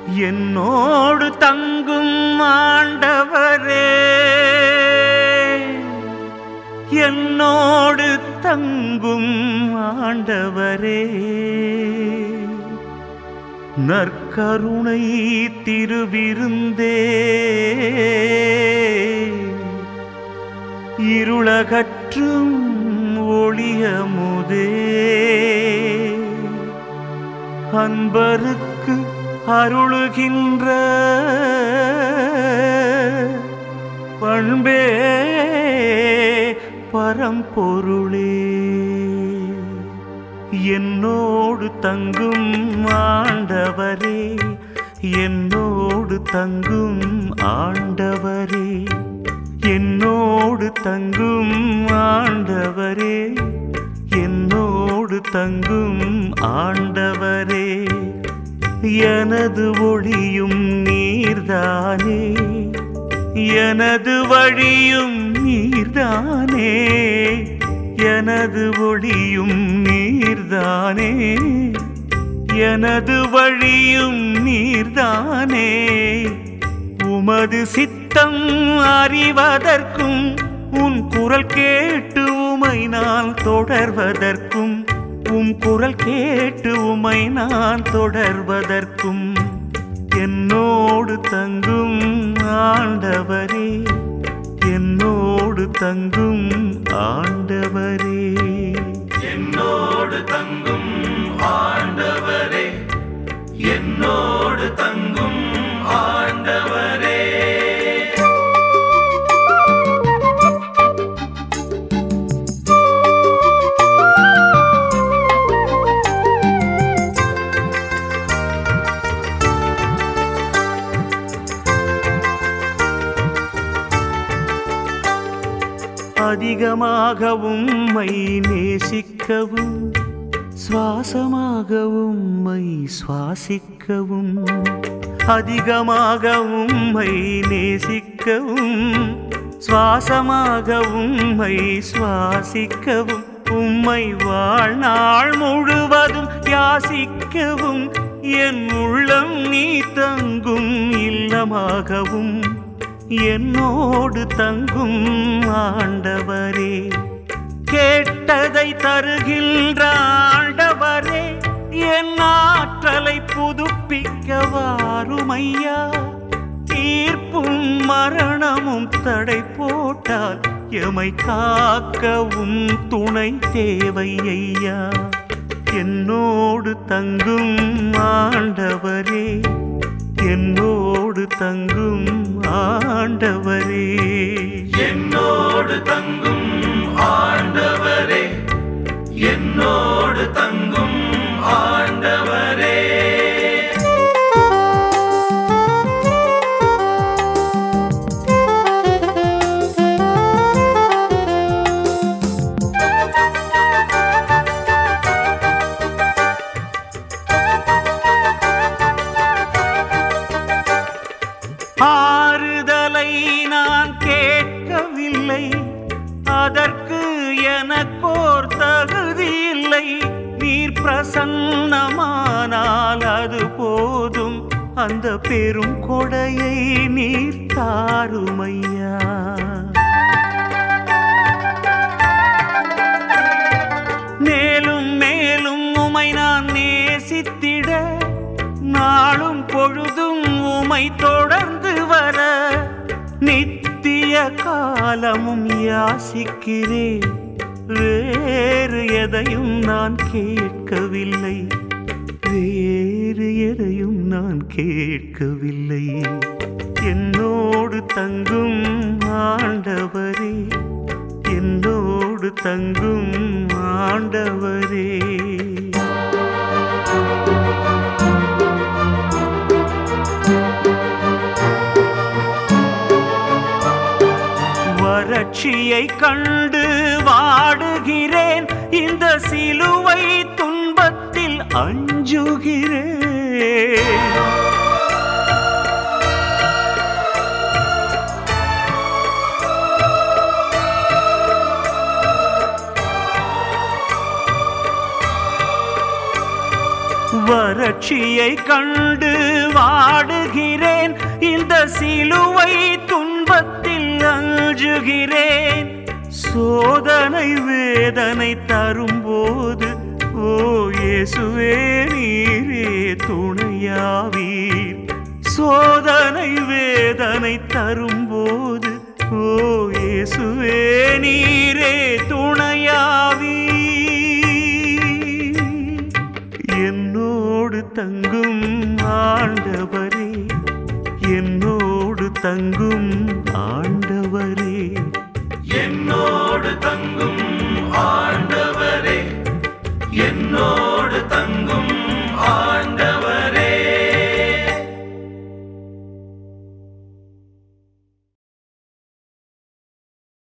என்னோடு தங்கும் ஆண்டவரே என்னோடு தங்கும் ஆண்டவரே நற்கருணை திருவிருந்தே இருளகற்றும் ஒளியமுதே அன்பருக்கு அருளுகின்ற பண்பே பரம்பொருளே என்னோடு தங்கும் ஆண்டவரே என்னோடு தங்கும் ஆண்டவரே என்னோடு தங்கும் ஆண்டவரே என்னோடு தங்கும் ஆண்டவரே எனது ஒளியும் நீர்தானே எனது வழியும் நீர்தானே எனது ஒளியும் நீர்தானே எனது வழியும் நீர்தானே உமது சித்தம் அறிவதற்கும் உன் குரல் கேட்டு உமை நான் தொடர்வதற்கும் உம் குரல் கேட்டு உமை நான் தொடர்வதற்கும் என்னோடு தங்கும் ஆண்டவரே என்னோடு தங்கும் ஆண்டவரே என்னோடு தங்கும் ஆண்டவரே என்னோடு தங்கும் ஆண்டவரே அதிகமாக உம்மை நேசிக்கவும் சுவாசமாக உம்மை சுவாசிக்கவும் அதிகமாக உம்மை நேசிக்கவும் சுவாசமாக உம்மை சுவாசிக்கவும் உம்மை வாழ்நாள் முழுவதும் யாசிக்கவும் என் உள்ளம் நீ தங்கும் இல்லமாகவும் என்னோடு தங்கும் ஆண்டவரே கேட்டதை தருகின்ற ஆண்டவரே என் ஆற்றலை புதுப்பிக்க வாருமையா தீர்ப்பும் மரணமும் தடை போட்டால் எமை காக்கவும் துணை தேவை ஐயா என்னோடு தங்கும் ஆண்டவரே என்னோடு தங்கும் ஆண்டவரே என்னோடு தங்கும் ஆண்டவரே என்னோடு தங்கும் ஆண்டவரே ஆறுதலை நான் கேட்கவில்லை அதற்கு எனக்கோர் தகுதி இல்லை நீர் பிரசன்னமானால் அது போதும் அந்த பெரும் கொடையை நீர் தாருமையா மேலும் மேலும் உமை நான் நேசித்திட நாளும் பொழுதும் உமை தொடர்ந்து வர நித்திய காலமும் யாசிக்கிறேன் வேறு எதையும் நான் கேட்கவில்லை வேறு எதையும் நான் கேட்கவில்லை என்னோடு தங்கும் ஆண்டவரே என்னோடு தங்கும் ஆண்டவரே வறட்சியை கண்டு வாடுகிறேன் இந்த சிலுவை துன்பத்தில் அஞ்சுகிறேன் காட்சியை கண்டு வாடுகிறேன் இந்த சிலுவை துன்பத்தில் அஞ்சுகிறேன் சோதனை வேதனை தரும்போது ஓ இயேசுவே நீரே துணையாவீர் சோதனை வேதனை தரும்போது ஓ இயேசுவே நீரே துணையாவீர் என்னோடு தங்கும் ஆண்டவரே என்னோடு தங்கும்